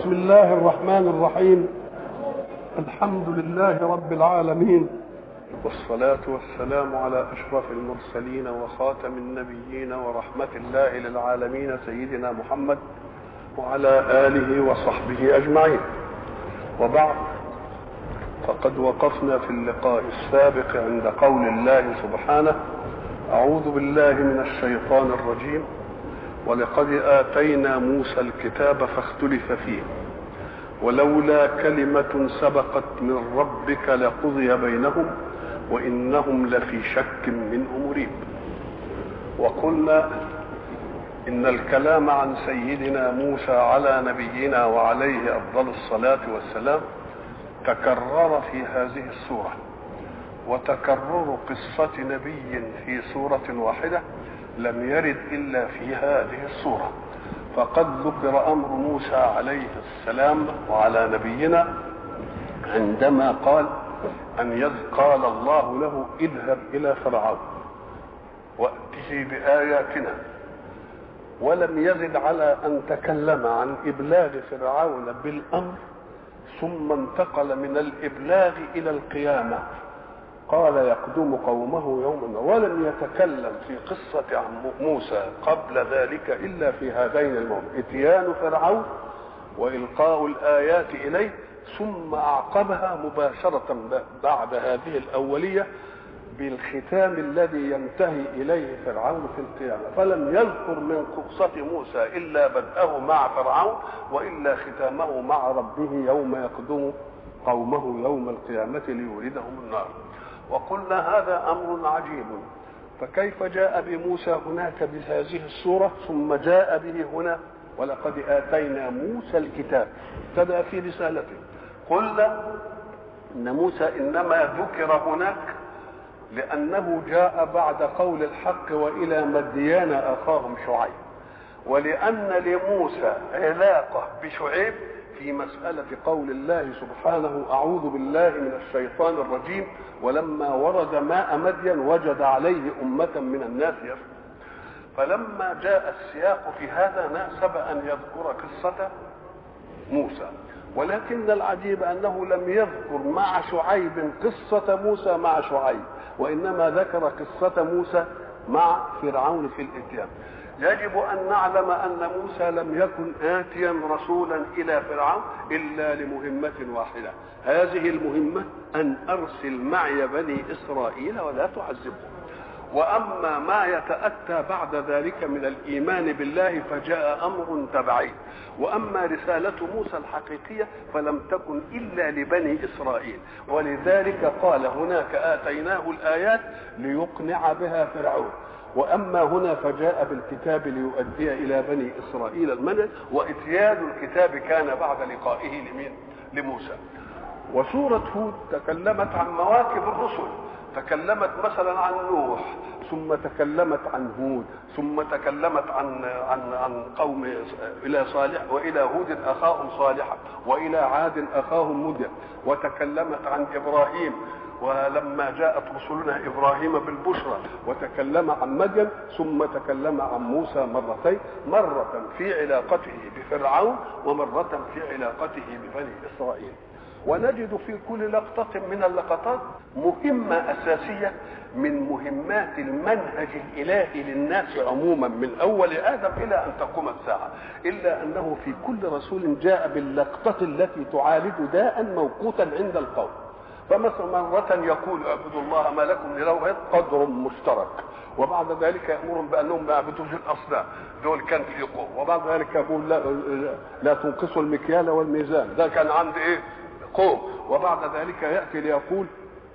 بسم الله الرحمن الرحيم الحمد لله رب العالمين والصلاة والسلام على أشرف المرسلين وخاتم النبيين ورحمة الله للعالمين سيدنا محمد وعلى آله وصحبه أجمعين وبعد فقد وقفنا في اللقاء السابق عند قول الله سبحانه أعوذ بالله من الشيطان الرجيم ولقد آتينا موسى الكتاب فاختلف فيه ولولا كلمة سبقت من ربك لقضي بينهم وإنهم لفي شك منه مريب وقلنا إن الكلام عن سيدنا موسى على نبينا وعليه أفضل الصلاة والسلام تكرر في هذه السورة وتكرر قصة نبي في سورة واحدة لم يرد إلا في هذه السورة فقد ذكر أمر موسى عليه السلام وعلى نبينا عندما قال أن يذ قال الله له اذهب إلى فرعون وأته بآياتنا ولم يزد على أن تكلم عن إبلاغ فرعون بالأمر ثم انتقل من الإبلاغ إلى القيامة قال يقدم قومه يوما ولم يتكلم في قصة عن موسى قبل ذلك إلا في هذين الموضوع إتيان فرعون وإلقاء الآيات إليه ثم أعقبها مباشرة بعد هذه الأولية بالختام الذي ينتهي إليه فرعون في القيامة فلم يذكر من قصة موسى إلا بدأه مع فرعون وإلا ختامه مع ربه يوم يقدم قومه يوم القيامة ليوردهم النار وقلنا هذا امر عجيب فكيف جاء بموسى هناك بهذه السوره ثم جاء به هنا ولقد اتينا موسى الكتاب ابتدا في رسالته قلنا ان موسى انما ذكر هناك لانه جاء بعد قول الحق والى مديان اخاهم شعيب ولان لموسى علاقه بشعيب في مسألة قول الله سبحانه أعوذ بالله من الشيطان الرجيم ولما ورد ماء مدين وجد عليه أمة من الناس يسكن فلما جاء السياق في هذا ناسب أن يذكر قصة موسى ولكن العجيب أنه لم يذكر مع شعيب قصة موسى مع شعيب وإنما ذكر قصة موسى مع فرعون في الإتيان يجب ان نعلم ان موسى لم يكن اتيا رسولا الى فرعون الا لمهمه واحده هذه المهمه ان ارسل معي بني اسرائيل ولا تعذبهم واما ما يتاتى بعد ذلك من الايمان بالله فجاء امر تبعي واما رساله موسى الحقيقيه فلم تكن الا لبني اسرائيل ولذلك قال هناك اتيناه الايات ليقنع بها فرعون واما هنا فجاء بالكتاب ليؤدي الى بني اسرائيل المنع واتيان الكتاب كان بعد لقائه لمين؟ لموسى. وسوره هود تكلمت عن مواكب الرسل، تكلمت مثلا عن نوح، ثم تكلمت عن هود، ثم تكلمت عن عن عن قوم الى صالح والى هود اخاهم صالحا، والى عاد اخاهم مدين، وتكلمت عن ابراهيم ولما جاءت رسلنا ابراهيم بالبشرى وتكلم عن مدين ثم تكلم عن موسى مرتين مره في علاقته بفرعون ومره في علاقته ببني اسرائيل ونجد في كل لقطة من اللقطات مهمة أساسية من مهمات المنهج الإلهي للناس عموما من أول آدم إلى أن تقوم الساعة إلا أنه في كل رسول جاء باللقطة التي تعالج داء موقوتا عند القوم فمثلا مرة يقول اعبدوا الله ما لكم لله قدر مشترك وبعد ذلك يأمرهم بأنهم ما يعبدوش الأصنام دول كان في قوة وبعد ذلك يقول لا, لا تنقصوا المكيال والميزان ده كان عند إيه قوم وبعد ذلك يأتي ليقول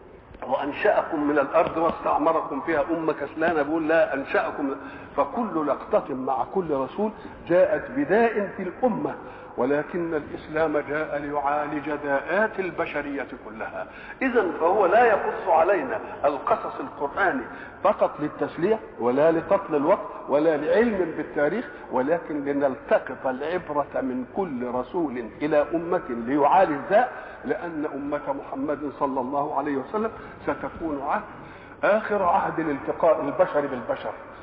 وأنشأكم من الأرض واستعمركم فيها أمة كسلانة بيقول لا أنشأكم فكل لقطة مع كل رسول جاءت بداء في الأمة ولكن الاسلام جاء ليعالج داءات البشريه كلها اذا فهو لا يقص علينا القصص القراني فقط للتسليه ولا لقتل الوقت ولا لعلم بالتاريخ ولكن لنلتقط العبره من كل رسول الى امه ليعالج داء لان امه محمد صلى الله عليه وسلم ستكون عهد اخر عهد الالتقاء البشر بالبشر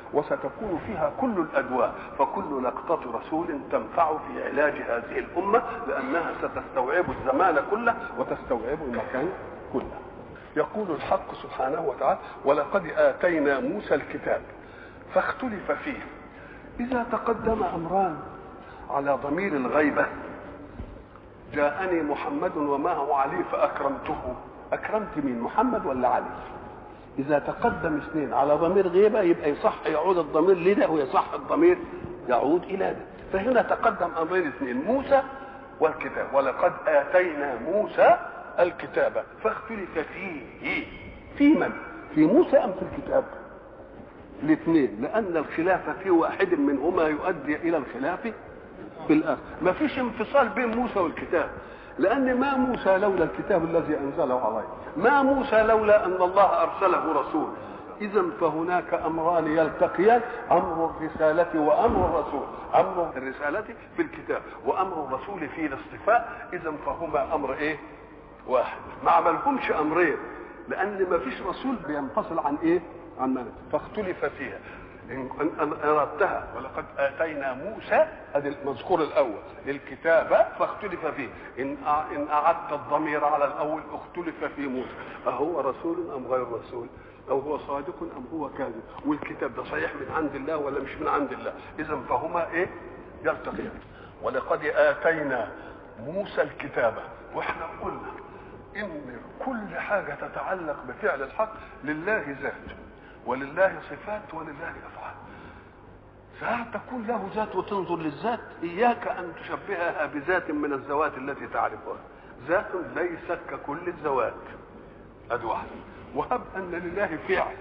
وستكون فيها كل الادواء فكل لقطه رسول تنفع في علاج هذه الامه لانها ستستوعب الزمان كله وتستوعب المكان كله يقول الحق سبحانه وتعالى ولقد اتينا موسى الكتاب فاختلف فيه اذا تقدم امران على ضمير الغيبه جاءني محمد ومعه علي فاكرمته اكرمت مين محمد ولا علي اذا تقدم اثنين على ضمير غيبه يبقى يصح يعود الضمير لده ويصح الضمير يعود الى ده فهنا تقدم امرين اثنين موسى والكتاب ولقد اتينا موسى الكتاب فاختلف فيه في من في موسى ام في الكتاب الاثنين لان الخلاف في واحد منهما يؤدي الى الخلاف في الاخر ما فيش انفصال بين موسى والكتاب لان ما موسى لولا الكتاب الذي انزله عليه ما موسى لولا ان الله ارسله رسول اذا فهناك امران يلتقيان امر الرساله وامر الرسول امر الرساله في الكتاب وامر الرسول في الاصطفاء اذا فهما امر ايه واحد ما عملهمش امرين لان ما فيش رسول بينفصل عن ايه عن منهج فاختلف فيها ان ان اردتها ولقد اتينا موسى هذا المذكور الاول للكتابه فاختلف فيه ان ان اعدت الضمير على الاول اختلف في موسى اهو رسول ام غير رسول او هو صادق ام هو كاذب والكتاب ده صحيح من عند الله ولا مش من عند الله اذا فهما ايه يلتقيان ولقد اتينا موسى الكتابه واحنا قلنا ان كل حاجه تتعلق بفعل الحق لله ذات ولله صفات ولله افعال ساعة تكون له ذات وتنظر للذات إياك أن تشبهها بذات من الذوات التي تعرفها ذات ليست ككل الذوات أدي واحدة وهب أن لله فعل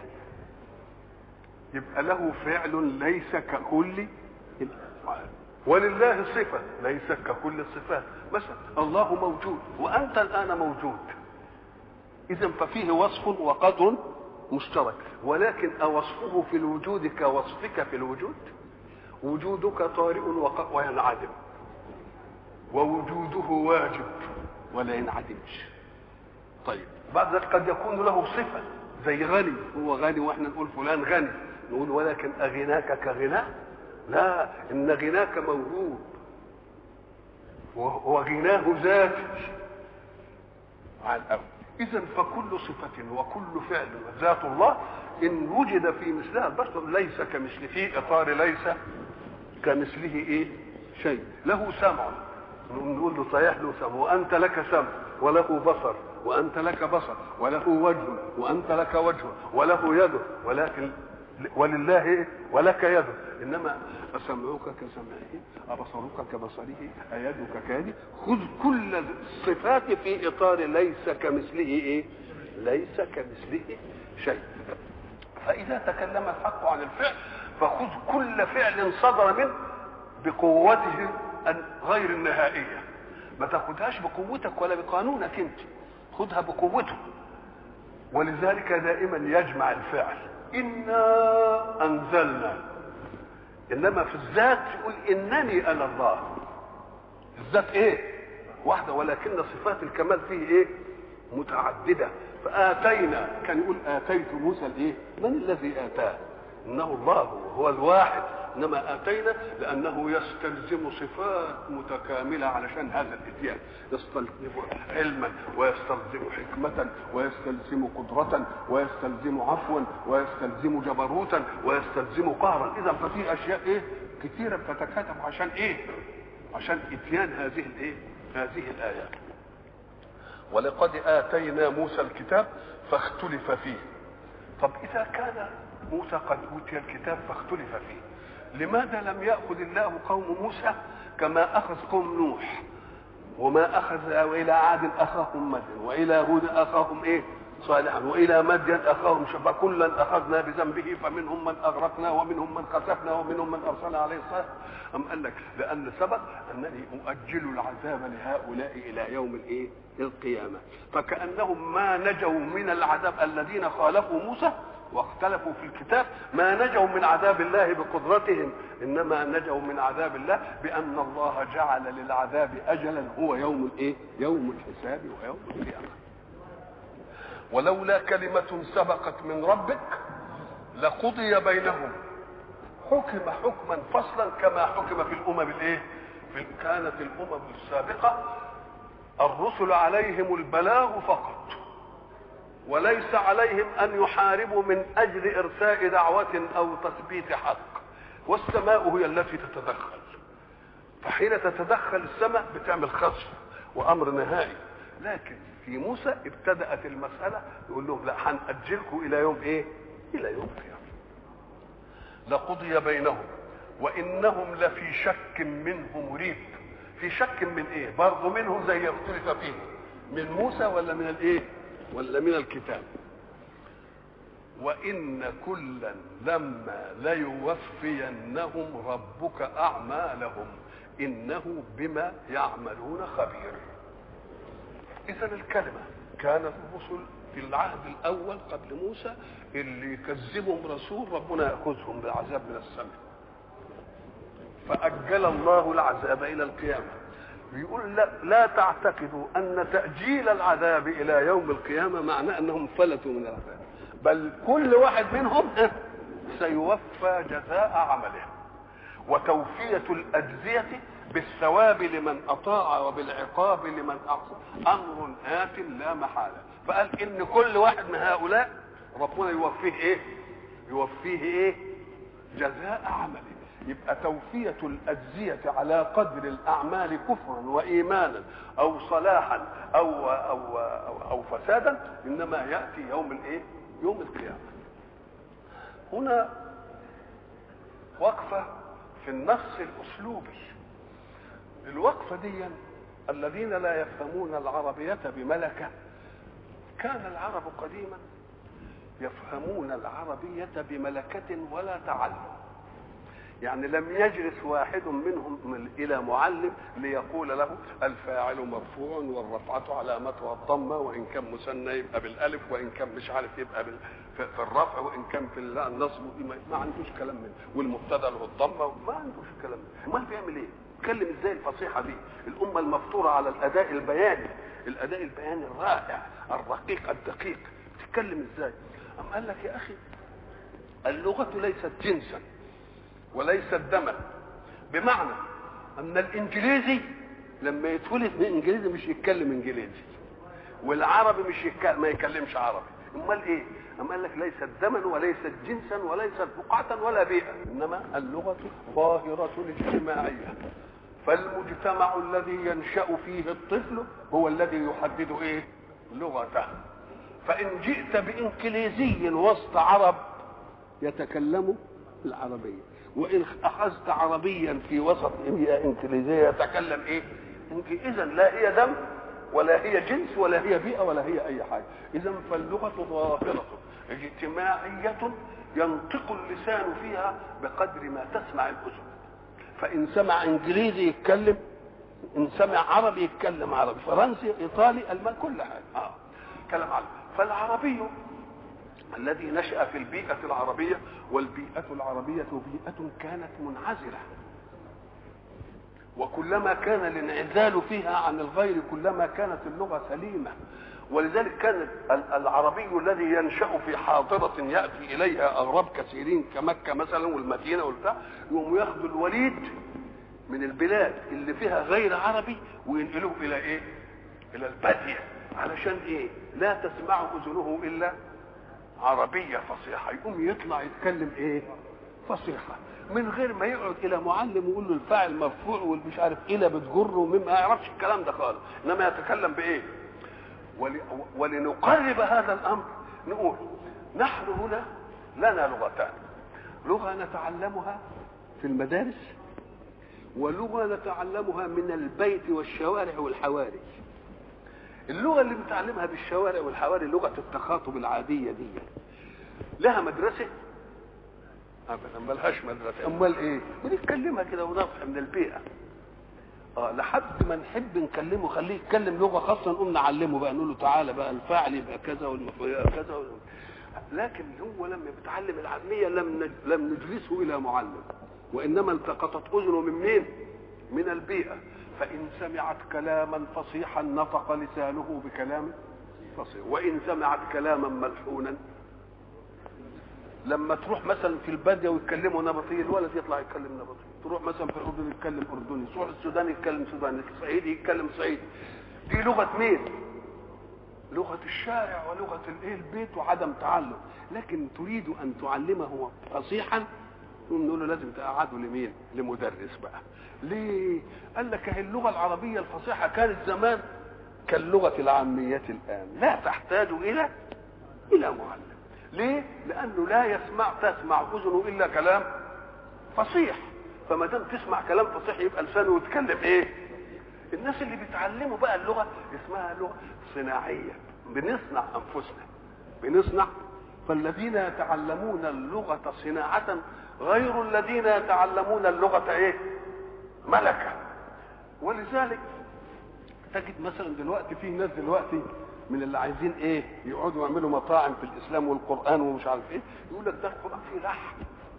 يبقى له فعل ليس ككل الأفعال ولله صفة ليست ككل الصفات مثلا الله موجود وأنت الآن موجود إذا ففيه وصف وقدر مشترك ولكن أوصفه في الوجود كوصفك في الوجود وجودك طارئ وينعدم ووجوده واجب ولا ينعدمش طيب بعد ذلك قد يكون له صفة زي غني هو غني واحنا نقول فلان غني نقول ولكن أغناك كغناه لا إن غناك موهوب وغناه ذاتي على الأول إذا فكل صفة وكل فعل ذات الله إن وجد في مثلها البشر ليس كمثله في إطار ليس كمثله إيه؟ شيء له سمع نقول له صحيح له سمع وأنت لك سمع وله بصر وأنت لك بصر وله وجه وأنت لك وجه وله يد ولكن ولله إيه؟ ولك يد إنما أسمعك كسمعه أبصرك كبصره أيدك كيدي خذ كل الصفات في إطار ليس كمثله إيه ليس كمثله شيء فإذا تكلم الحق عن الفعل فخذ كل فعل صدر منه بقوته غير النهائية ما تاخدهاش بقوتك ولا بقانونك انت خذها بقوته ولذلك دائما يجمع الفعل إنا أنزلنا انما في الذات يقول انني انا الله الذات ايه واحده ولكن صفات الكمال فيه ايه متعدده فاتينا كان يقول اتيت موسى الايه من الذي اتاه انه الله هو الواحد انما اتينا لانه يستلزم صفات متكامله علشان هذا الاتيان يستلزم علما ويستلزم حكمه ويستلزم قدره ويستلزم عفوا ويستلزم جبروتا ويستلزم قهرا اذا ففي اشياء ايه كثيره بتتكاتف عشان ايه عشان اتيان هذه الايه هذه الايات ولقد اتينا موسى الكتاب فاختلف فيه طب اذا كان موسى قد اوتي الكتاب فاختلف فيه لماذا لم ياخذ الله قوم موسى كما اخذ قوم نوح وما اخذ الى عاد اخاهم مدين والى هود اخاهم ايه صالحا والى مدين اخاهم شبا كلا اخذنا بذنبه فمنهم من اغرقنا ومنهم من خسفنا ومنهم من ارسلنا عليه الصلاه ام قال لك لان سبق انني اؤجل العذاب لهؤلاء الى يوم الايه القيامه فكانهم ما نجوا من العذاب الذين خالفوا موسى واختلفوا في الكتاب ما نجوا من عذاب الله بقدرتهم انما نجوا من عذاب الله بان الله جعل للعذاب اجلا هو يوم الايه يوم الحساب ويوم القيامه ولولا كلمة سبقت من ربك لقضي بينهم حكم حكما فصلا كما حكم في الامم الايه في كانت الامم السابقه الرسل عليهم البلاغ فقط وليس عليهم ان يحاربوا من اجل ارساء دعوه او تثبيت حق والسماء هي التي تتدخل فحين تتدخل السماء بتعمل خصف وامر نهائي لكن في موسى ابتدات المساله يقول لهم لا هنأجلكم الى يوم ايه؟ الى يوم القيامه. لقضي بينهم وانهم لفي شك منه مريب. في شك من ايه؟ برضه منهم زي اختلف فيه. من موسى ولا من الايه؟ ولا من الكتاب. وان كلا لما ليوفينهم ربك اعمالهم انه بما يعملون خبير اذا الكلمه كانت الرسل في العهد الاول قبل موسى اللي يكذبهم رسول ربنا ياخذهم بعذاب من السماء فاجل الله العذاب الى القيامه بيقول لا, لا تعتقدوا ان تاجيل العذاب الى يوم القيامه معناه انهم فلتوا من العذاب بل كل واحد منهم سيوفى جزاء عمله وتوفيه الاجزيه بالثواب لمن اطاع وبالعقاب لمن اعصى امر ات لا محاله فقال ان كل واحد من هؤلاء ربنا يوفيه ايه يوفيه ايه جزاء عمله يبقى توفية الأجزية على قدر الأعمال كفرا وإيمانا أو صلاحا أو أو أو, أو فسادا إنما يأتي يوم الإيه؟ يوم القيامة. هنا وقفة في النص الأسلوبي الوقفة دي الذين لا يفهمون العربية بملكة كان العرب قديما يفهمون العربية بملكة ولا تعلم يعني لم يجلس واحد منهم إلى معلم ليقول له الفاعل مرفوع والرفعة علامتها الضمة وإن كان مثنى يبقى بالألف وإن كان مش عارف يبقى بال... في الرفع وإن كان في النصب ما عندوش كلام منه والمبتدأ له الضمة ما عندوش كلام منه أمال بيعمل إيه؟ اتكلم ازاي الفصيحه دي الامه المفطوره على الاداء البياني الاداء البياني الرائع الرقيق الدقيق تتكلم ازاي ام قال لك يا اخي اللغه ليست جنسا وليست دما بمعنى ان الانجليزي لما يتولد من انجليزي مش يتكلم انجليزي والعربي مش يتكلم ما يكلمش عربي امال ايه أم قال لك ليست دما وليست جنسا وليست بقعة ولا بيئة إنما اللغة ظاهرة اجتماعية فالمجتمع الذي ينشأ فيه الطفل هو الذي يحدد ايه لغته فإن جئت بإنجليزي وسط عرب يتكلموا العربية وإن أخذت عربيا في وسط إنجليزية يتكلم إيه إذا لا هي دم ولا هي جنس ولا هي بيئة ولا هي أي حاجة إذا فاللغة ظاهرة اجتماعية ينطق اللسان فيها بقدر ما تسمع الأذن فإن سمع إنجليزي يتكلم إن سمع عربي يتكلم عربي فرنسي إيطالي ألمان كل حاجة آه. كلام عربي فالعربي الذي نشأ في البيئة العربية والبيئة العربية بيئة كانت منعزلة وكلما كان الانعزال فيها عن الغير كلما كانت اللغة سليمة ولذلك كان العربي الذي ينشأ في حاضرة يأتي إليها أغراب كثيرين كمكة مثلا والمدينة والبتاع يقوم ياخذوا الوليد من البلاد اللي فيها غير عربي وينقلوه إلى إيه؟ إلى البادية علشان إيه؟ لا تسمع أذنه إلا عربية فصيحة يقوم يطلع يتكلم إيه؟ فصيحة من غير ما يقعد الى معلم ويقول له الفاعل مرفوع والمش عارف الى بتجره ما يعرفش الكلام ده خالص انما يتكلم بايه ول... ولنقرب هذا الامر نقول نحن هنا لنا لغتان لغه نتعلمها في المدارس ولغه نتعلمها من البيت والشوارع والحواري اللغه اللي بنتعلمها بالشوارع والحواري لغه التخاطب العاديه دي لها مدرسه ابدا ملهاش مدرسه امال ايه بنتكلمها كده ونصح من البيئه اه لحد ما نحب نكلمه خليه يتكلم لغه خاصه نقوم نعلمه بقى نقول له تعالى بقى الفاعل يبقى كذا والمفعول يبقى كذا لكن هو لما بيتعلم العاميه لم لم نجلسه الى معلم وانما التقطت اذنه من مين؟ من البيئه فان سمعت كلاما فصيحا نطق لسانه بكلام فصيح وان سمعت كلاما ملحونا لما تروح مثلا في الباديه ويتكلموا نبطي الولد يطلع يتكلم نبطي تروح مثلا في الاردن يتكلم اردني تروح السودان يتكلم سوداني الصعيدي يتكلم صعيدي دي لغه مين لغه الشارع ولغه الايه البيت وعدم تعلم لكن تريد ان تعلمه فصيحا نقول له لازم تقعده لمين لمدرس بقى ليه قال لك هي اللغه العربيه الفصيحه كانت زمان كاللغه العاميه الان لا تحتاج الى الى معلم ليه لانه لا يسمع تسمع اذنه الا كلام فصيح فما دام تسمع كلام فصيح يبقى لسانه يتكلم ايه الناس اللي بيتعلموا بقى اللغه اسمها لغه صناعيه بنصنع انفسنا بنصنع فالذين يتعلمون اللغه صناعه غير الذين يتعلمون اللغه ايه ملكه ولذلك تجد مثلا دلوقتي في ناس دلوقتي من اللي عايزين ايه يقعدوا يعملوا مطاعم في الاسلام والقران ومش عارف ايه يقول لك ده القران فيه لحن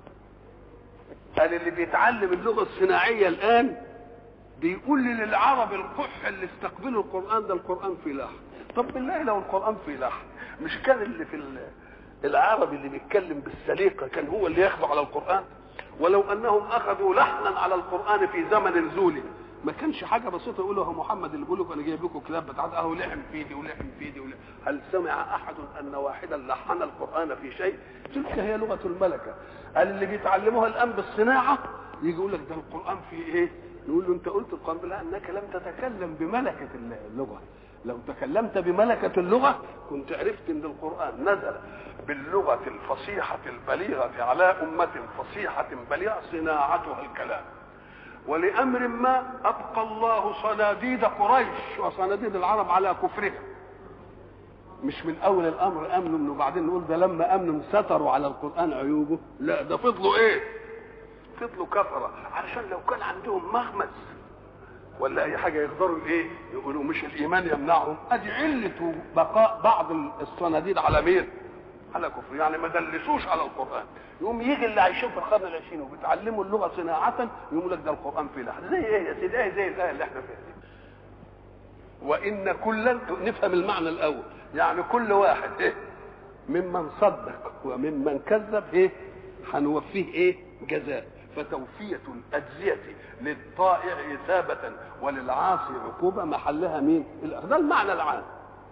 قال اللي بيتعلم اللغه الصناعيه الان بيقول لي للعرب القح اللي استقبلوا القران ده القران فيه لحن طب بالله لو القران فيه لحن مش كان اللي في العربي اللي بيتكلم بالسليقه كان هو اللي ياخده على القران ولو انهم اخذوا لحنا على القران في زمن نزوله ما كانش حاجه بسيطه يقولوا هو محمد اللي بيقول لكم انا جايب لكم كتاب بتاعت اهو لحم في دي ولحم في دي ولحم. هل سمع احد ان واحدا لحن القران في شيء تلك هي لغه الملكه قال اللي بيتعلموها الان بالصناعه يجي يقول لك ده القران فيه ايه نقول له انت قلت القران لا انك لم تتكلم بملكه اللغه لو تكلمت بملكة اللغة كنت عرفت ان القرآن نزل باللغة الفصيحة البليغة على أمة فصيحة بليغة صناعتها الكلام ولأمر ما أبقى الله صناديد قريش وصناديد العرب على كفرهم مش من أول الأمر أمنوا وبعدين نقول ده لما أمنوا ستروا على القرآن عيوبه لا ده فضلوا إيه فضلوا كفرة علشان لو كان عندهم مغمس ولا اي حاجه يقدروا ايه يقولوا مش الايمان يمنعهم ادي عله بقاء بعض الصناديد على مين على كفر يعني ما دلسوش على القران يقوم يجي اللي عايشين في القرن العشرين وبيتعلموا اللغه صناعه يقول لك ده القران فيه لحن زي ايه يا سيدي ايه زي الايه اللي احنا فيها دي وان كلا نفهم المعنى الاول يعني كل واحد ايه ممن صدق وممن كذب ايه هنوفيه ايه جزاء فتوفية الأجزية للطائع إثابة وللعاصي عقوبة محلها مين؟ ده المعنى العام.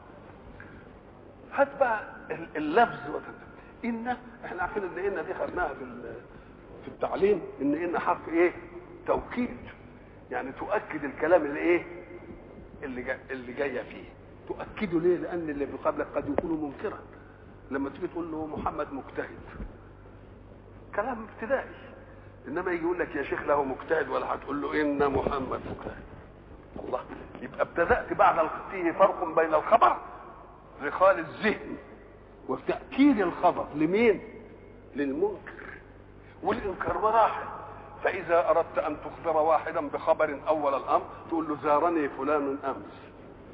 هات بقى اللفظ إن احنا عارفين إن إن دي خدناها في في التعليم إن إن حرف إيه؟ توكيد يعني تؤكد الكلام اللي إيه؟ اللي جاي اللي جاية فيه. تؤكده ليه؟ لأن اللي قبلك قد يكون منكرا. لما تيجي تقول له محمد مجتهد. كلام ابتدائي. انما يجي يقول لك يا شيخ له مجتهد ولا هتقول له ان محمد مجتهد الله يبقى ابتدات بعد فيه فرق بين الخبر رخال الذهن وتاكيد الخبر لمين للمنكر والانكار مراحل فاذا اردت ان تخبر واحدا بخبر اول الامر تقول له زارني فلان امس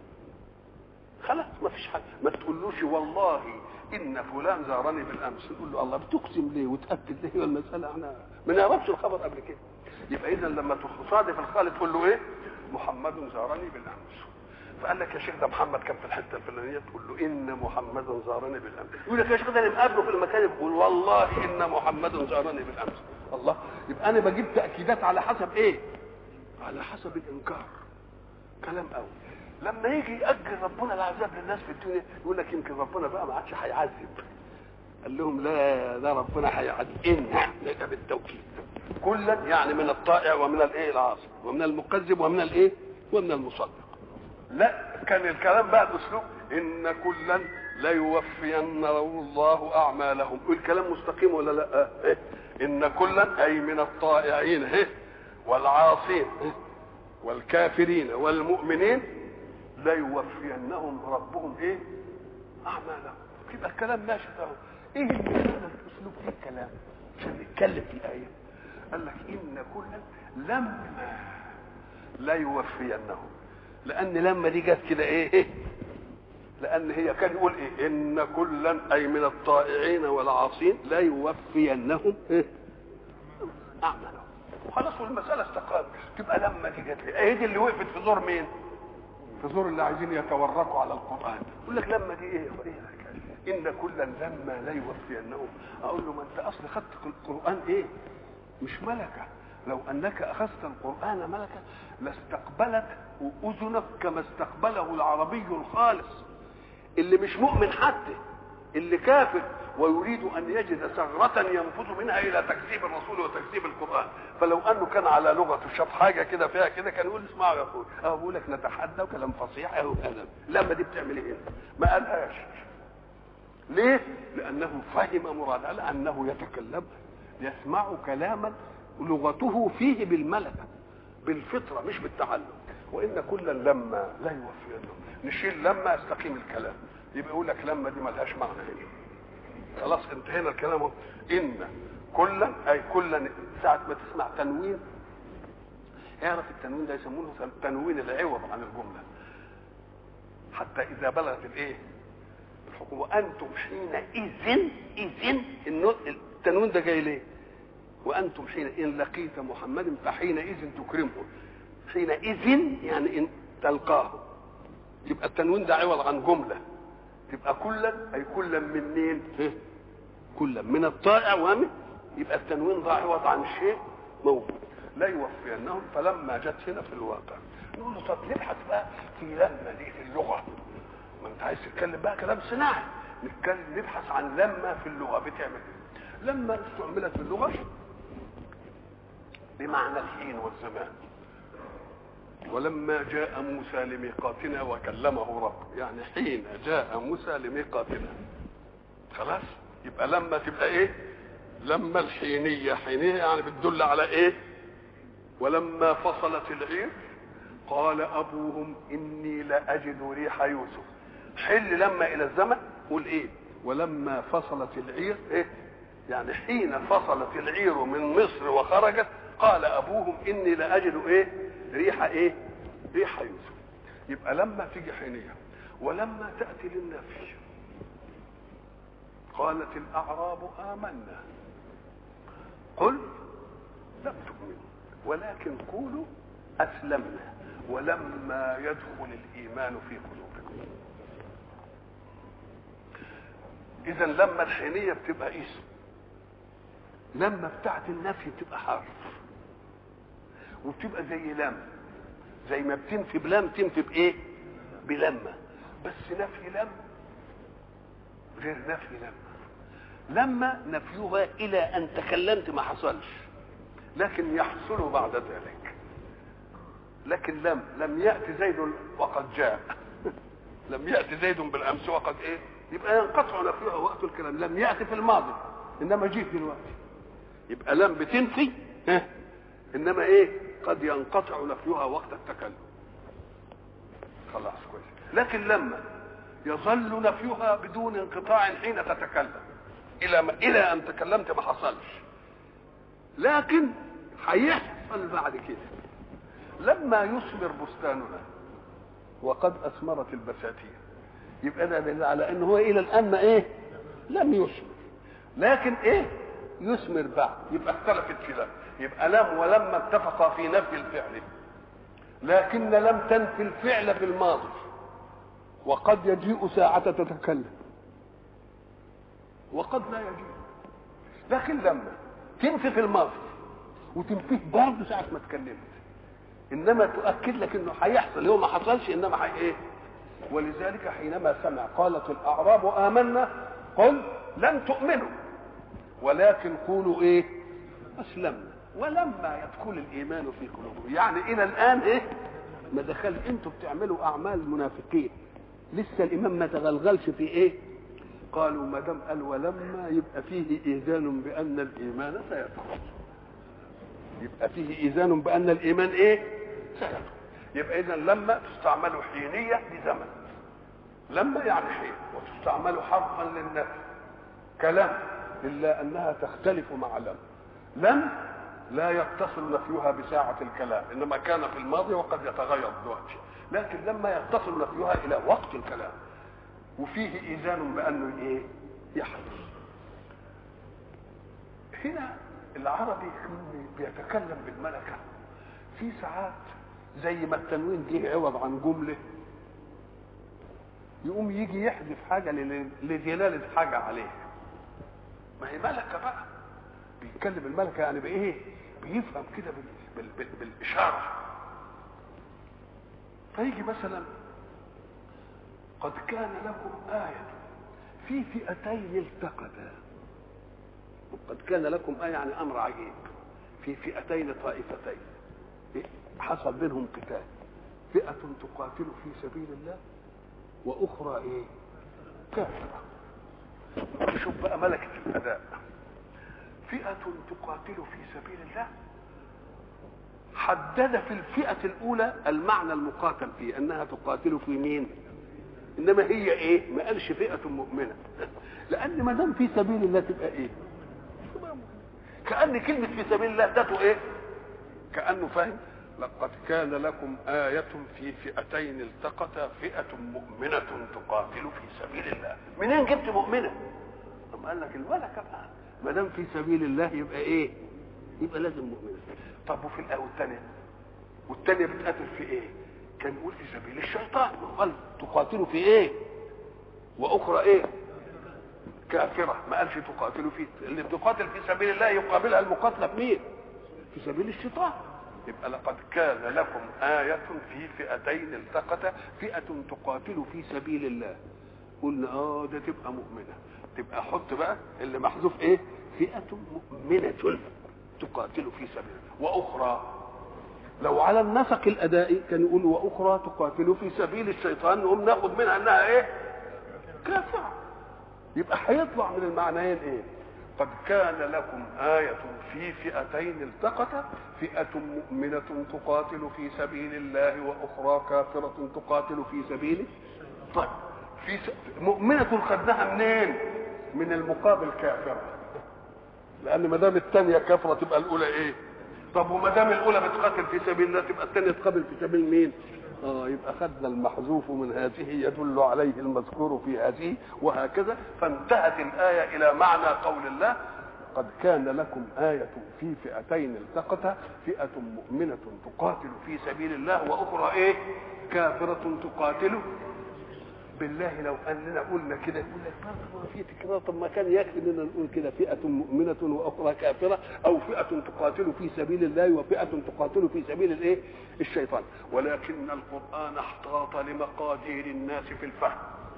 خلاص ما فيش حاجه ما تقولوش والله ان فلان زارني بالامس نقول له الله بتقسم ليه وتاكد ليه والمساله احنا ما نعرفش الخبر قبل كده يبقى اذا لما تصادف الخالد تقول له ايه محمد زارني بالامس فقال لك يا شيخ ده محمد كان في الحته الفلانيه تقول له ان محمدا زارني بالامس يقول لك يا شيخ ده انا مقابله في المكان يقول والله ان محمدا زارني بالامس الله يبقى انا بجيب تاكيدات على حسب ايه على حسب الانكار كلام قوي لما يجي يأجل ربنا العذاب للناس في الدنيا يقول لك يمكن ربنا بقى ما عادش هيعذب قال لهم لا ده ربنا هيعذب ان ده بالتوكيد كلا يعني من الطائع ومن الايه العاصي ومن المكذب ومن الايه ومن المصدق لا كان الكلام بقى باسلوب ان كلا ليوفين الله اعمالهم الكلام مستقيم ولا لا إيه؟ ان كلا اي من الطائعين إيه؟ والعاصين إيه؟ والكافرين والمؤمنين ليوفينهم ربهم ايه اعمالهم يبقى الكلام ماشي اهو ايه اللي الاسلوب في الكلام عشان نتكلم في الايه قال لك ان كلا لما لا يوفينهم لان لما دي جت كده ايه, إيه؟ لان هي كان يقول ايه ان كلا اي من الطائعين والعاصين لا يوفينهم إيه؟ اعمالهم خلاص والمساله استقامت تبقى لما دي جت ايه دي اللي وقفت في زور مين تزور اللي عايزين يتوركوا على القران يقول لك لما دي ايه ايه ان كلا لما لا يوفينهم اقول له ما انت اصل خدت القران ايه مش ملكه لو انك اخذت القران ملكه لاستقبلت اذنك كما استقبله العربي الخالص اللي مش مؤمن حتى اللي كافر ويريد ان يجد ثغرة ينفذ منها الى تكذيب الرسول وتكذيب القران فلو انه كان على لغته شاف حاجه كده فيها كده كان يقول اسمعوا يا اخوي اه بقول لك نتحدى وكلام فصيح اهو ادب لما دي بتعمل ايه ما قالهاش ليه لانه فهم مراد لانه يتكلم يسمع كلاما لغته فيه بالملكه بالفطره مش بالتعلم وان كلا لما لا يوفينهم نشيل لما يستقيم الكلام يبقى يقول لك لما دي ملهاش معنى هنا خلاص انتهينا الكلام ان كلا اي كلا ساعه ما تسمع تنوين اعرف التنوين ده يسمونه تنوين العوض عن الجمله حتى اذا بلغت الايه الحكم وانتم حينئذ اذن التنوين ده جاي ليه وانتم حين ان لقيت محمد فحينئذ تكرمه حينئذ يعني ان تلقاه يبقى التنوين ده عوض عن جمله تبقى كلا اي كلا من مين كلا من الطائع ومن يبقى التنوين ده عوض عن شيء موجود لا يوفينهم فلما جت هنا في الواقع نقول له طب نبحث بقى في لما دي في اللغه ما انت عايز تتكلم بقى كلام صناعي نتكلم نبحث عن لما في اللغه بتعمل ايه لما استعملت في اللغه بمعنى الحين والزمان ولما جاء موسى لميقاتنا وكلمه ربه يعني حين جاء موسى لميقاتنا خلاص يبقى لما تبقى ايه لما الحينية حينية يعني بتدل على ايه ولما فصلت العير قال ابوهم اني لاجد ريح يوسف حل لما الى الزمن قول ايه ولما فصلت العير ايه يعني حين فصلت العير من مصر وخرجت قال ابوهم اني لاجد ايه ريح ايه ريح يوسف يبقى لما تيجي حينيه ولما تاتي للنفي قالت الاعراب امنا قل لم تؤمنوا ولكن قولوا اسلمنا ولما يدخل الايمان في قلوبكم اذا لما الحينيه بتبقى اسم لما بتاعت النفي بتبقى حرف وبتبقى زي لم زي ما بتنفي بلم تنفي بايه بلما بس نفي لم غير نفي لما لما نفيها الى ان تكلمت ما حصلش لكن يحصل بعد ذلك لكن لم لم ياتي زيد وقد جاء لم ياتي زيد بالامس وقد ايه يبقى ينقطع نفيها وقت الكلام لم ياتي في الماضي انما جيت دلوقتي يبقى لم بتنفي ها انما ايه قد ينقطع نفيها وقت التكلم خلاص كويس لكن لما يظل نفيها بدون انقطاع حين تتكلم الى ما الى ان تكلمت ما حصلش لكن هيحصل بعد كده لما يثمر بستاننا وقد اثمرت البساتين يبقى ده دليل على ان هو الى الان ما ايه لم يثمر لكن ايه يثمر بعد يبقى اختلفت في لم يبقى لم ولما اتفقا في نفي الفعل لكن لم تنفي الفعل في الماضي وقد يجيء ساعة تتكلم وقد لا يجيء لكن لما تنفي في الماضي وتنفيه برضه ساعة ما اتكلمت انما تؤكد لك انه هيحصل هو ما حصلش انما هي ايه ولذلك حينما سمع قالت الاعراب امنا قل لم تؤمنوا ولكن قولوا ايه اسلمنا ولما يدخل الايمان في قلوبكم يعني الى الان ايه ما دخل انتوا بتعملوا اعمال المنافقين لسه الايمان ما تغلغلش في ايه قالوا ما دام قال ولما يبقى فيه ايذان بان الايمان سيدخل يبقى فيه ايذان بان الايمان ايه سيدخل يبقى اذا لما تستعمل حينيه لزمن لما يعني حين وتستعمل حرفا للنفي كلام الا انها تختلف مع لم لم لا يتصل نفيها بساعة الكلام إنما كان في الماضي وقد يتغير دلوقتي لكن لما يتصل نفيها إلى وقت الكلام وفيه إيذان بأنه إيه يحدث هنا العربي بيتكلم بالملكة في ساعات زي ما التنوين جه عوض عن جملة يقوم يجي يحذف حاجه لل- لدلاله حاجه عليه ما هي ملكه بقى بيتكلم الملكه يعني بايه بيفهم كده بال... بال... بال... بالاشاره فيجي مثلا قد كان لكم آية في فئتين التقتا قد كان لكم آية يعني أمر عجيب في فئتين طائفتين حصل بينهم قتال فئة تقاتل في سبيل الله وأخرى إيه؟ كافرة شوف بقى ملكة الأداء فئة تقاتل في سبيل الله حدد في الفئة الأولى المعنى المقاتل فيه أنها تقاتل في مين؟ إنما هي إيه؟ ما قالش فئة مؤمنة لأن ما دام في سبيل الله تبقى إيه؟ كأن كلمة في سبيل الله ذاته إيه؟ كأنه فاهم لقد كان لكم آية في فئتين التقتا فئة مؤمنة تقاتل في سبيل الله منين جبت مؤمنة؟ طب قال لك الملكة بقى ما دام في سبيل الله يبقى إيه؟ يبقى لازم مؤمنة طب وفي الآية الثانية والثانية بتقاتل في إيه؟ كان يقول في سبيل الشيطان قال تقاتل في إيه؟ وأخرى إيه؟ كافرة ما قالش تقاتل في اللي بتقاتل في سبيل الله يقابلها المقاتلة بمين؟ في سبيل الشيطان يبقى لقد كان لكم آية في فئتين التقتا فئة تقاتل في سبيل الله قلنا اه ده تبقى مؤمنة تبقى حط بقى اللي محذوف ايه فئة مؤمنة تقاتل في سبيل الله وأخرى لو على النسق الأدائي كان يقول وأخرى تقاتل في سبيل الشيطان نقوم ناخد منها أنها إيه كافرة يبقى هيطلع من المعنيين إيه قد كان لكم آية في فئتين التقتا فئة مؤمنة تقاتل في سبيل الله وأخرى كافرة تقاتل في سبيله طيب في س... مؤمنة خدناها منين؟ من المقابل كافرة لأن ما دام الثانية كافرة تبقى الأولى إيه؟ طب وما دام الأولى بتقاتل في سبيل الله تبقى الثانية تقابل في سبيل مين؟ اه يبقى خدنا المحذوف من هذه يدل عليه المذكور في هذه وهكذا فانتهت الآية إلى معنى قول الله قد كان لكم آية في فئتين التقتا فئة مؤمنة تقاتل في سبيل الله وأخرى إيه؟ كافرة تقاتل بالله لو اننا قلنا كده يقول لك ما في تكرار طب ما كان يكفي اننا نقول كده فئه مؤمنه واخرى كافره او فئه تقاتل في سبيل الله وفئه تقاتل في سبيل الايه؟ الشيطان ولكن القران احتاط لمقادير الناس في الفهم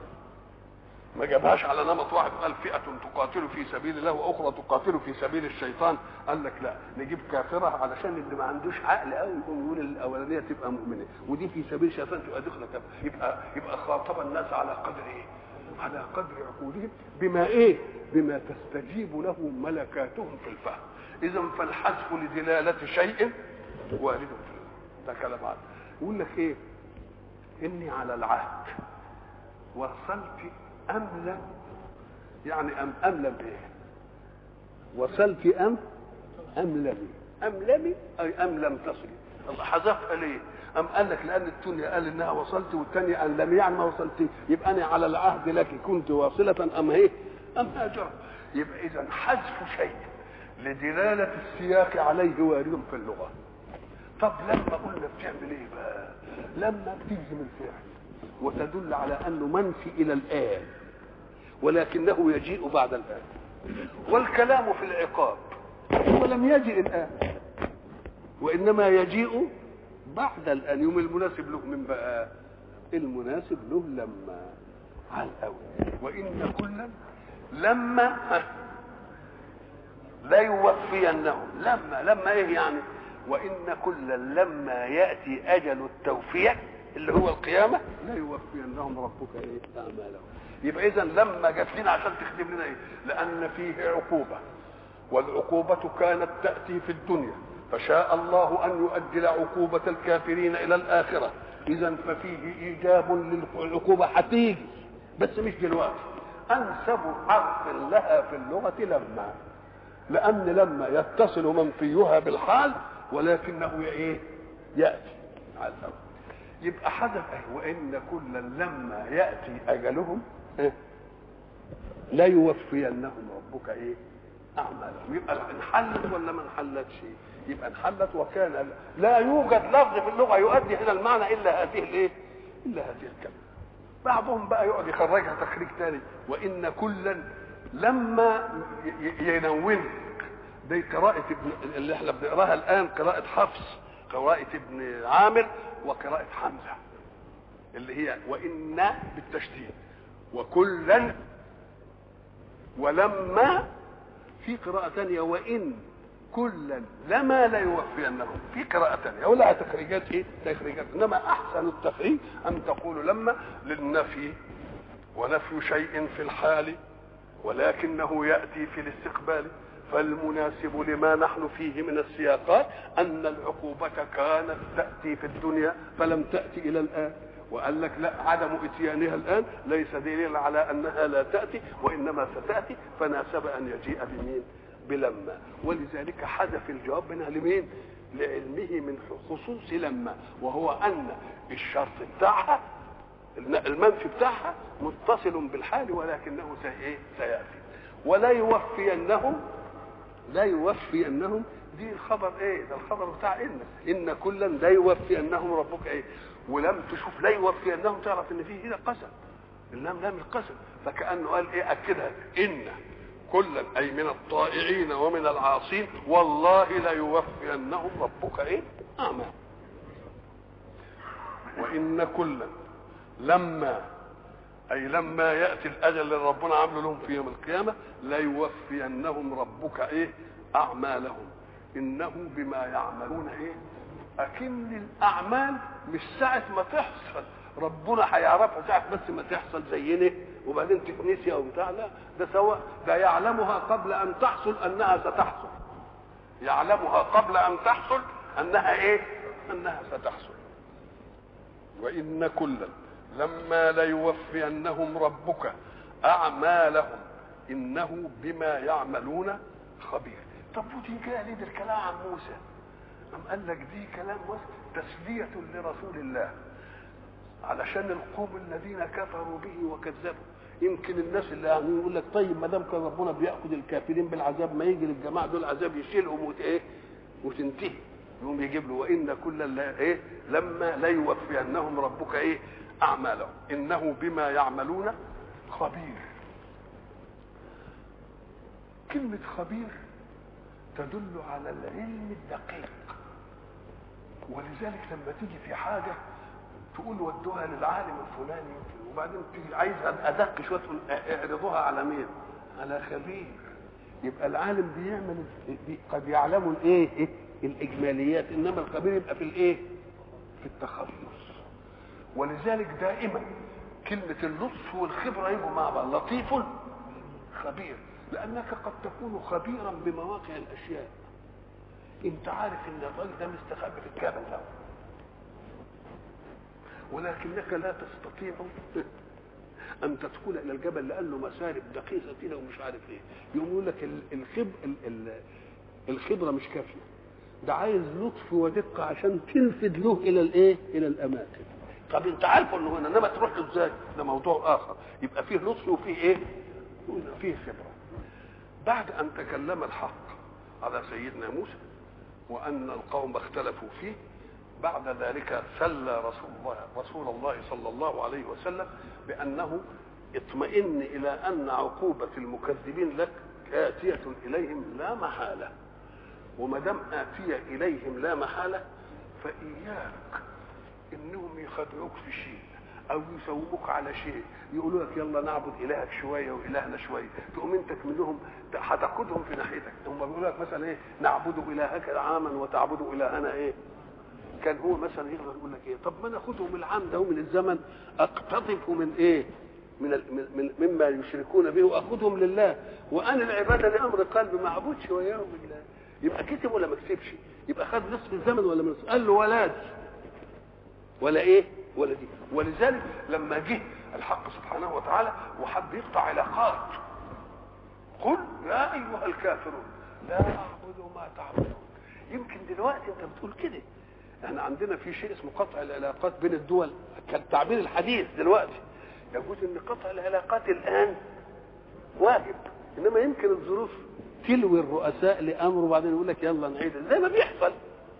ما جابهاش على نمط واحد قال فئة تقاتل في سبيل الله وأخرى تقاتل في سبيل الشيطان قال لك لا نجيب كافرة علشان اللي ما عندوش عقل قوي يقوم يقول الأولانية تبقى مؤمنة ودي في سبيل الشيطان تبقى دخلة كافرة يبقى يبقى خاطب الناس على قدر إيه؟ على قدر عقولهم بما إيه؟ بما تستجيب له ملكاتهم في الفهم إذا فالحذف لدلالة شيء وارد في ده كلام عاد يقول لك إيه؟ إني على العهد وصلت أم لم يعني أم أم لم إيه وصلت أم أم لم أم لم أي أم لم تصلي حذفها ليه أم قال لك لأن الدنيا قال إنها وصلت والثانية أن لم يعني ما وصلت يبقى أنا على العهد لك كنت واصلة أم إيه أم هاجر يبقى إذا حذف شيء لدلالة السياق عليه وارد في اللغة طب لما قلنا بتعمل ايه بقى لما بتجزم الفعل وتدل على انه منفي الى الان ولكنه يجيء بعد الان والكلام في العقاب هو لم يجئ الان وانما يجيء بعد الان يوم المناسب له من بقى المناسب له لما على الاول وان كلا لما لا يوفينهم لما لما ايه يعني وان كلا لما ياتي اجل التوفيه اللي هو القيامه لا يوفينهم ربك ايه اعمالهم يبقى اذا لما جت لنا عشان تخدم لنا ايه لان فيه عقوبه والعقوبه كانت تاتي في الدنيا فشاء الله ان يؤجل عقوبه الكافرين الى الاخره اذا ففيه ايجاب للعقوبه هتيجي بس مش دلوقتي انسب حرف لها في اللغه لما لان لما يتصل منفيها بالحال ولكنه ايه ياتي على الأول. يبقى حدث ايه وان كلا لما ياتي اجلهم إيه؟ لا يوفينهم ربك ايه اعمالهم يبقى انحلت ولا ما انحلتش يبقى انحلت وكان لا يوجد لفظ في اللغه يؤدي الى المعنى الا هذه الايه الا هذه الكلمه بعضهم بقى يقعد يخرجها تخريج تاني وان كلا لما ينون دي قراءة ابن اللي احنا بنقراها الآن قراءة حفص قراءة ابن عامر وقراءة حمزة اللي هي وإن بالتشديد وكلا ولما في قراءة ثانية وإن كلا لما لا يوفينهم في قراءة ثانية ولا تخريجات ايه؟ تخريجات انما احسن التخريج ان تقول لما للنفي ونفي شيء في الحال ولكنه ياتي في الاستقبال فالمناسب لما نحن فيه من السياقات ان العقوبة كانت تأتي في الدنيا فلم تأتي الى الان وقال لك لا عدم اتيانها الان ليس دليلا على انها لا تاتي وانما ستاتي فناسب ان يجيء بمين؟ بلما ولذلك حذف الجواب منها لمين؟ لعلمه من خصوص لما وهو ان الشرط بتاعها المنفي بتاعها متصل بالحال ولكنه سياتي ولا يوفينهم لا يوفينهم دي الخبر ايه ده الخبر بتاع ان ان كلا لا يوفينهم ربك ايه ولم تشوف لا يوفينهم تعرف ان فيه هنا قسم اللام لام القسم فكانه قال ايه اكدها ان كلا اي من الطائعين ومن العاصين والله لا يوفينهم ربك ايه اعمال وان كلا لما اي لما ياتي الاجل اللي ربنا عامله لهم في يوم القيامه لا يوفينهم ربك ايه اعمالهم انه بما يعملون ايه اكن الاعمال مش ساعه ما تحصل ربنا هيعرفها ساعه بس ما تحصل زينا وبعدين تتنسي او بتاع لا ده سواء ده يعلمها قبل ان تحصل انها ستحصل يعلمها قبل ان تحصل انها ايه انها ستحصل وان كلا لما ليوفينهم ربك اعمالهم انه بما يعملون خبير طب ودي جايه ليه ده الكلام عن موسى أم قال لك دي كلام تسلية لرسول الله علشان القوم الذين كفروا به وكذبوا يمكن الناس اللي يعني يقول لك طيب ما دام كان ربنا بياخذ الكافرين بالعذاب ما يجي للجماعه دول عذاب يشيلهم وت ايه وتنتهي يقوم يجيب له وان كلا لا ايه لما لا يوفينهم ربك ايه اعمالهم انه بما يعملون خبير كلمه خبير تدل على العلم الدقيق ولذلك لما تيجي في حاجه تقول ودوها للعالم الفلاني وبعدين تيجي عايز ادق شويه تقول اعرضوها على مين؟ على خبير يبقى العالم بيعمل قد يعلم الايه؟ إيه؟ الاجماليات انما الخبير يبقى في الايه؟ في التخصص ولذلك دائما كلمة اللطف والخبرة يجوا مع بعض لطيف خبير لأنك قد تكون خبيرا بمواقع الأشياء أنت عارف إن الراجل ده مستخبي في الجبل ده ولكنك لا تستطيع ان تدخل الى الجبل لانه مسارب دقيقه كده ومش عارف ايه يقوم يقول لك الخب الخبره مش كافيه ده عايز لطف ودقه عشان تنفذ له الى الايه الى الاماكن طب انت عارفه انه هنا انما تروح له ازاي ده موضوع اخر يبقى فيه لطف وفيه ايه فيه خبره بعد ان تكلم الحق على سيدنا موسى وان القوم اختلفوا فيه بعد ذلك سلى رسول الله رسول الله صلى الله عليه وسلم بانه اطمئن الى ان عقوبه المكذبين لك آتية إليهم لا محالة وما دام آتية إليهم لا محالة فإياك إنهم يخدعوك في شيء أو يسوموك على شيء يقولوا لك يلا نعبد إلهك شوية وإلهنا شوية تقوم أنت منهم هتقودهم في ناحيتك هم بيقولوا لك مثلا إيه نعبد إلهك عاما وتعبد إلهنا إيه كان هو مثلا يقدر يقول لك ايه طب ما ناخذهم العام ده من الزمن اقتطف من ايه من, من مما يشركون به واخذهم لله وانا العباده لامر قلب ما اعبدش وياهم بالله يبقى كتب ولا ما كتبش يبقى خد نصف الزمن ولا نصف قال له ولا دي ولا ايه ولا دي ولذلك لما جه الحق سبحانه وتعالى وحب يقطع علاقات قل يا ايها الكافرون لا اعبد ما تعبدون يمكن دلوقتي انت بتقول كده احنا عندنا في شيء اسمه قطع العلاقات بين الدول كالتعبير الحديث دلوقتي يجوز ان قطع العلاقات الان واجب انما يمكن الظروف تلوي الرؤساء لامر وبعدين يقول لك يلا نعيد زي ما بيحصل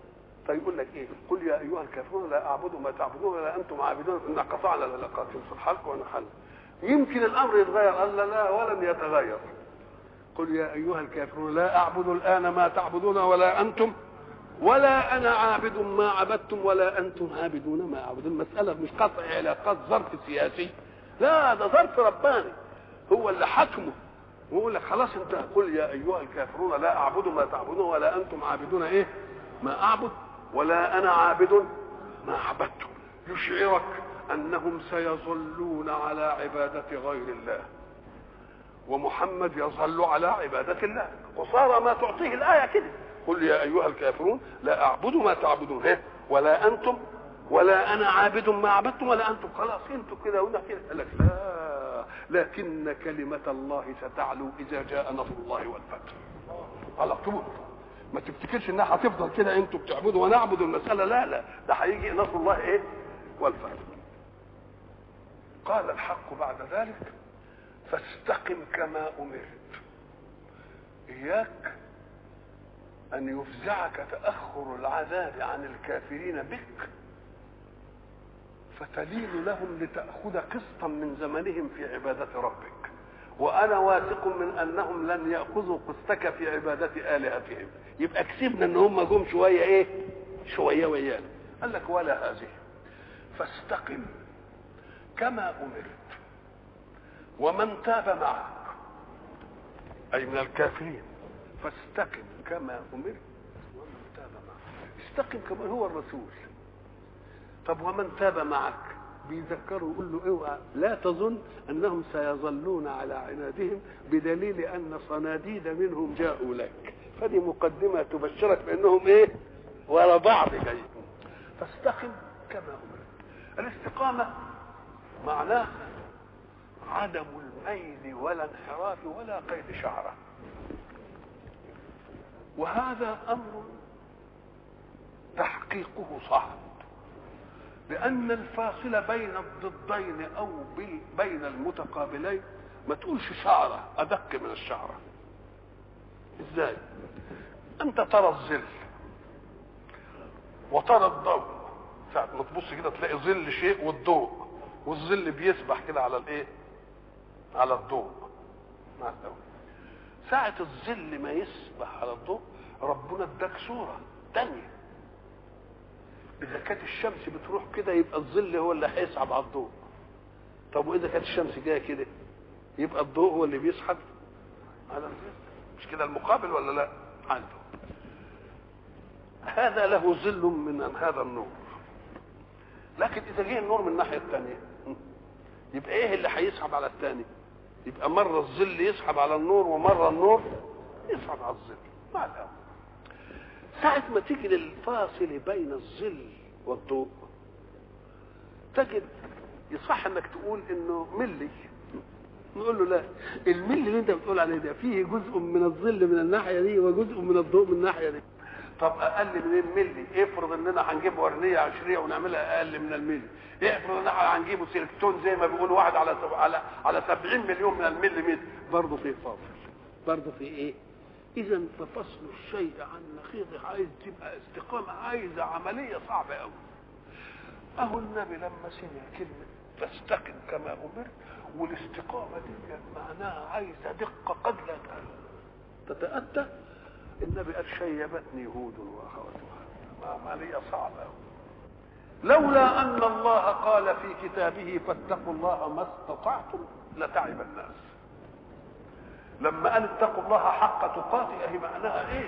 فيقول لك ايه قل يا ايها الكافرون لا اعبد ما تعبدون ولا انتم عابدون ان قطعنا العلاقات في الحلق ونحل يمكن الامر يتغير قال لا, لا ولن يتغير قل يا ايها الكافرون لا اعبد الان ما تعبدون ولا انتم ولا انا عابد ما عبدتم ولا انتم عابدون ما اعبد المساله مش قطع علاقات ظرف سياسي لا ده ظرف رباني هو اللي حكمه ويقول لك خلاص انت قل يا ايها الكافرون لا اعبد ما تعبدون ولا انتم عابدون ايه ما اعبد ولا انا عابد ما عبدتم يشعرك انهم سيظلون على عباده غير الله ومحمد يظل على عباده الله قصارى ما تعطيه الايه كده قل يا ايها الكافرون لا اعبد ما تعبدون إيه؟ ولا انتم ولا انا عابد ما عبدتم ولا انتم خلاص انتم كده وده كده قال لك لا لكن كلمة الله ستعلو إذا جاء نصر الله والفتح على طول ما تفتكرش انها هتفضل كده انتوا بتعبدوا ونعبد المسألة لا لا ده هيجي نصر الله ايه والفتح قال الحق بعد ذلك فاستقم كما أمرت إياك أن يفزعك تأخر العذاب عن الكافرين بك فتلين لهم لتأخذ قسطا من زمنهم في عبادة ربك وأنا واثق من أنهم لن يأخذوا قسطك في عبادة آلهتهم يبقى كسبنا أن هم جم شوية إيه شوية ويانا قال لك ولا هذه فاستقم كما أمرت ومن تاب معك أي من الكافرين فاستقم كما أمرت ومن تاب معك استقم كما هو الرسول طب ومن تاب معك بيذكروا يقول له اوعى لا تظن انهم سيظلون على عنادهم بدليل ان صناديد منهم جاءوا لك فدي مقدمه تبشرك بانهم ايه ورا بعض جاي فاستقم كما امرت الاستقامه معناه عدم الميل ولا انحراف ولا قيد شعره وهذا امر تحقيقه صعب لأن الفاصل بين الضدين أو بين المتقابلين ما تقولش شعرة أدق من الشعرة إزاي؟ أنت ترى الظل وترى الضوء ساعة ما تبص كده تلاقي ظل شيء والضوء والظل بيسبح كده على الإيه؟ على الضوء مع الضوء ساعة الظل ما يسبح على الضوء ربنا اداك صورة تانية اذا كانت الشمس بتروح كده يبقى الظل هو اللي هيسحب على الضوء طب واذا كانت الشمس جايه كده يبقى الضوء هو اللي بيسحب على الظل مش كده المقابل ولا لا عنده هذا له ظل من هذا النور لكن اذا جه النور من الناحيه الثانيه يبقى ايه اللي هيسحب على الثاني يبقى مره الظل يسحب على النور ومره النور يسحب على الظل مع الأول ساعة ما تيجي للفاصل بين الظل والضوء تجد يصح انك تقول انه ملي نقول له لا الملي اللي انت بتقول عليه ده فيه جزء من الظل من الناحيه دي وجزء من الضوء من الناحيه دي طب اقل من الملي افرض اننا هنجيب ورنيه عشريه ونعملها اقل من الملي افرض ان احنا هنجيبه سيلكتون زي ما بيقول واحد على سب... على على 70 مليون من الملي متر برضه في فاصل برضه في ايه اذا ففصل الشيء عن نقيضه عايز تبقى استقامه عايزه عمليه صعبه قوي اهو النبي لما سمع كلمه فاستقم كما امرت والاستقامه دي معناها عايزه دقه قد لا تتاتى النبي قال شيبتني هود واخواتها عمليه صعبه قوي لولا ان الله قال في كتابه فاتقوا الله ما استطعتم لتعب الناس لما قال اتقوا الله حق تقاته هي معناها ايه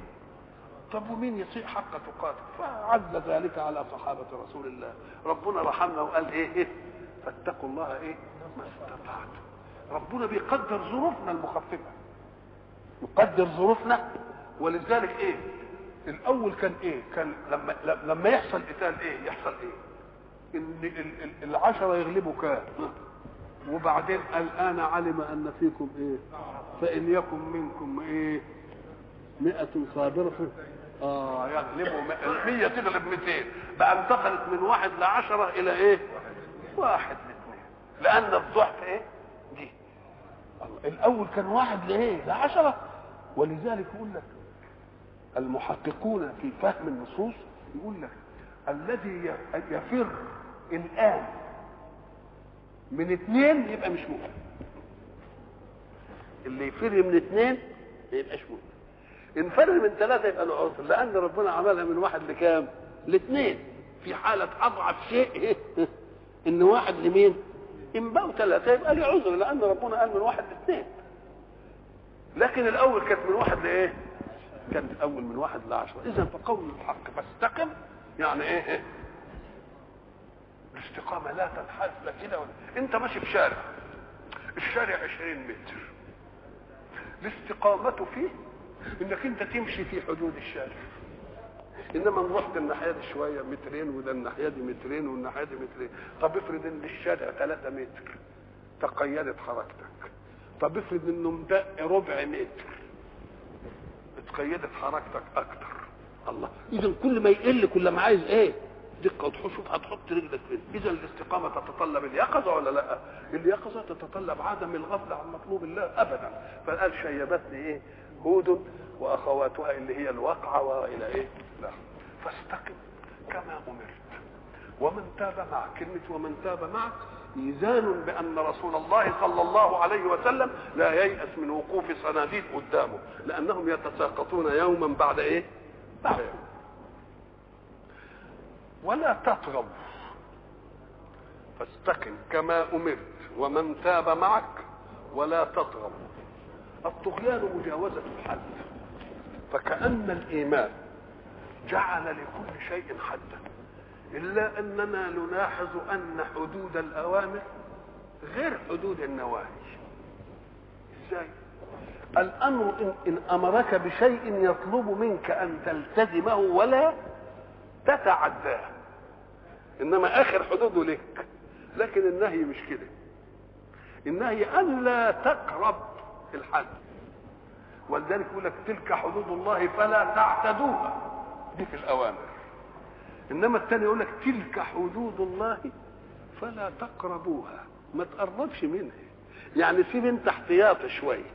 طب ومين يطيع حق تقاته فعز ذلك على صحابة رسول الله ربنا رحمنا وقال ايه, إيه؟ فاتقوا الله ايه ما استطعتم ربنا بيقدر ظروفنا المخففة يقدر ظروفنا ولذلك ايه الاول كان ايه كان لما لما يحصل قتال ايه يحصل ايه ان العشرة يغلبوا كام وبعدين الآن علم أن فيكم إيه فإن يكن منكم إيه مئة صابرة آه يغلبوا مية تغلب 200 بقى انتقلت من واحد لعشرة إلى إيه واحد لاثنين لأن الضعف إيه دي الأول كان واحد لإيه لعشرة ولذلك يقول لك المحققون في فهم النصوص يقول لك الذي يفر الان من اثنين يبقى مش مؤمن اللي يفر من اثنين ما يبقاش مؤمن ان فر من ثلاثه يبقى له عذر لان ربنا عملها من واحد لكام؟ لاثنين في حاله اضعف شيء ان واحد لمين؟ ان بقوا ثلاثه يبقى له عذر لان ربنا قال من واحد لاثنين لكن الاول كانت من واحد لايه؟ كانت الاول من واحد لعشره اذا فقول الحق فاستقم يعني ايه؟ الاستقامه لا تنحرف لا كده ولا انت ماشي في شارع الشارع 20 متر الاستقامه فيه انك انت تمشي في حدود الشارع انما ان رحت الناحيه دي شويه مترين وده الناحيه دي مترين والناحيه دي مترين طب افرض ان الشارع 3 متر تقيدت حركتك طب افرض انه مدق ربع متر اتقيدت حركتك اكتر الله اذا كل ما يقل كل ما عايز ايه دقه وتشوف هتحط رجلك فين اذا الاستقامه تتطلب اليقظه ولا لا اليقظه تتطلب عدم الغفله عن مطلوب الله ابدا فقال شيبتني ايه هود واخواتها اللي هي الواقعه والى ايه لا فاستقم كما امرت ومن تاب معك كلمه ومن تاب معك ميزان بان رسول الله صلى الله عليه وسلم لا ييأس من وقوف صناديد قدامه لانهم يتساقطون يوما بعد ايه بعد يوم ولا تطغوا فاستقم كما امرت ومن تاب معك ولا تطغوا الطغيان مجاوزه الحد فكأن الإيمان جعل لكل شيء حدا إلا أننا نلاحظ أن حدود الأوامر غير حدود النواهي إزاي؟ الأمر إن, إن أمرك بشيء يطلب منك أن تلتزمه ولا تتعداه إنما آخر حدوده لك لكن النهي مش كده النهي ألا تقرب الحد ولذلك يقول لك تلك حدود الله فلا تعتدوها دي في الاوامر انما الثاني يقول لك تلك حدود الله فلا تقربوها ما تقربش منها يعني سيب انت احتياط شويه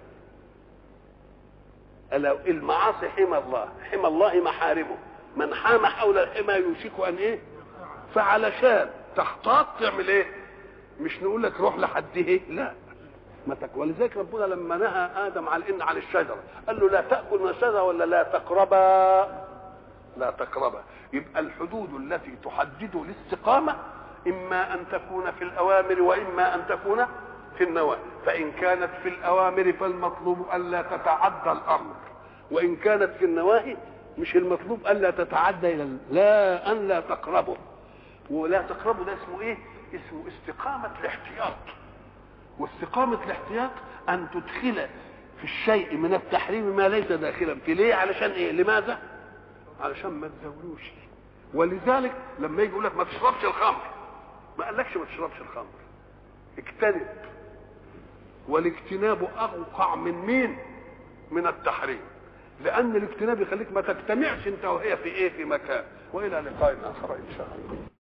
المعاصي حمى الله حمى الله محارمه من حام حول الحمى يوشك ان ايه فعلشان تحتاط تعمل ايه مش نقول لك روح لحده لا ما تاكل ولذلك ربنا لما نهى ادم عن ان عن الشجره قال له لا تاكل من الشجره ولا لا تقربا لا تقربا يبقى الحدود التي تحدد الاستقامه اما ان تكون في الاوامر واما ان تكون في النواهي فان كانت في الاوامر فالمطلوب الا تتعدى الامر وان كانت في النواهي مش المطلوب الا تتعدى الى لا ان لا تقربه ولا تقربه ده اسمه ايه اسمه استقامه الاحتياط واستقامة الاحتياط أن تدخل في الشيء من التحريم ما ليس داخلا في ليه علشان إيه لماذا علشان ما تزولوش ولذلك لما يجي يقول لك ما تشربش الخمر ما قالكش ما تشربش الخمر اجتنب والاجتناب أوقع من مين من التحريم لأن الاجتناب يخليك ما تجتمعش أنت وهي في إيه في مكان وإلى لقاء آخر إن شاء الله